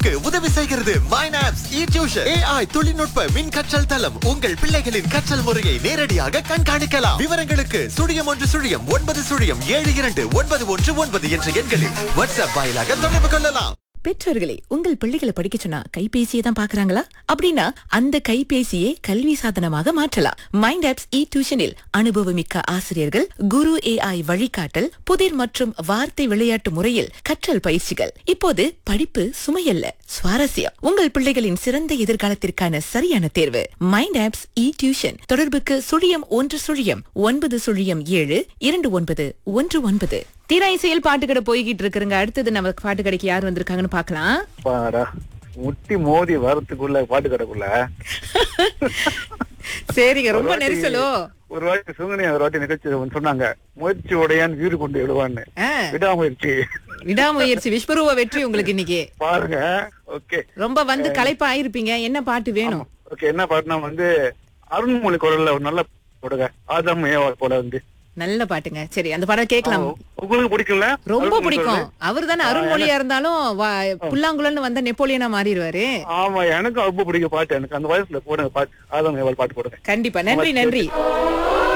கல்விக்கு உதவி செய்கிறது மைனாப்ஸ் இ டியூஷன் ஏஐ தொழில்நுட்ப மின் கற்றல் தளம் உங்கள் பிள்ளைகளின் கற்றல் முறையை நேரடியாக கண்காணிக்கலாம் விவரங்களுக்கு சுழியம் ஒன்று சுழியம் ஒன்பது சுழியம் ஏழு இரண்டு ஒன்பது ஒன்று ஒன்பது என்ற எண்களில் வாட்ஸ்அப் வாயிலாக தொடர்பு கொள்ளலாம் பெற்றோர்களே உங்கள் பிள்ளைகளை படிக்க சொன்னா கைபேசியை தான் பாக்குறாங்களா அப்படின்னா அந்த கைபேசியை கல்வி சாதனமாக மாற்றலாம் மைண்ட் ஆப்ஸ் இ டியூஷனில் அனுபவமிக்க ஆசிரியர்கள் குரு ஏஐ வழிகாட்டல் புதிர் மற்றும் வார்த்தை விளையாட்டு முறையில் கற்றல் பயிற்சிகள் இப்போது படிப்பு சுமையல்ல சுவாரஸ்யம் உங்கள் பிள்ளைகளின் சிறந்த எதிர்காலத்திற்கான சரியான தேர்வு மைண்ட் ஆப்ஸ் இ டியூஷன் தொடர்புக்கு சுழியம் ஒன்று சுழியம் ஒன்பது சுழியம் ஏழு இரண்டு ஒன்பது ஒன்று ஒன்பது தீரா இசையில் பாட்டுக்கடை போய்கிட்டு இருக்குங்க அடுத்தது நம்ம பாட்டு கடைக்கு யார் வந்திருக்காங்கன்னு பார்க்கலாம் பாடா முட்டி மோதி வரத்துக்குள்ள பாட்டு கடைக்குள்ள சரிங்க ரொம்ப ஒரு வாட்டி- நெரிசலோ ஒரு வாட்டி சுங்கனி ஒரு வாட்டி நிகழ்ச்சி ஒண்ணு சொன்னாங்க முயற்சி உடையான் வீடு கொண்டு விடுவான்னு ஆ, விடாமுயற்சி விடாமுயற்சி விஸ்வரூப வெற்றி உங்களுக்கு இன்னைக்கு பாருங்க ஓகே ரொம்ப வந்து களைப்பா ஆயிருப்பீங்க என்ன பாட்டு வேணும் ஓகே என்ன பாட்டுனா வந்து அருண்மொழி குரல்ல ஒரு நல்ல போடுங்க ஆதாம் ஏவாள் போல வந்து நல்ல பாட்டுங்க சரி அந்த பாடம் கேட்கலாம் உங்களுக்கு பிடிக்கல ரொம்ப அருண்மொழி பிடிக்கும் குரல்? அவர் தானே அருண்மொழியா இருந்தாலும் வா- புல்லாங்குழல்னு வந்த நெப்போலியனா மாறிடுவாரு ஆமா எனக்கும் ரொம்ப பிடிக்கும் பாட்டு எனக்கு அந்த வயசுல போடுங்க பாட்டு ஆதாம் ஏவாள் பாட்டு போடுங்க கண்டிப்பா நன்றி நன்றி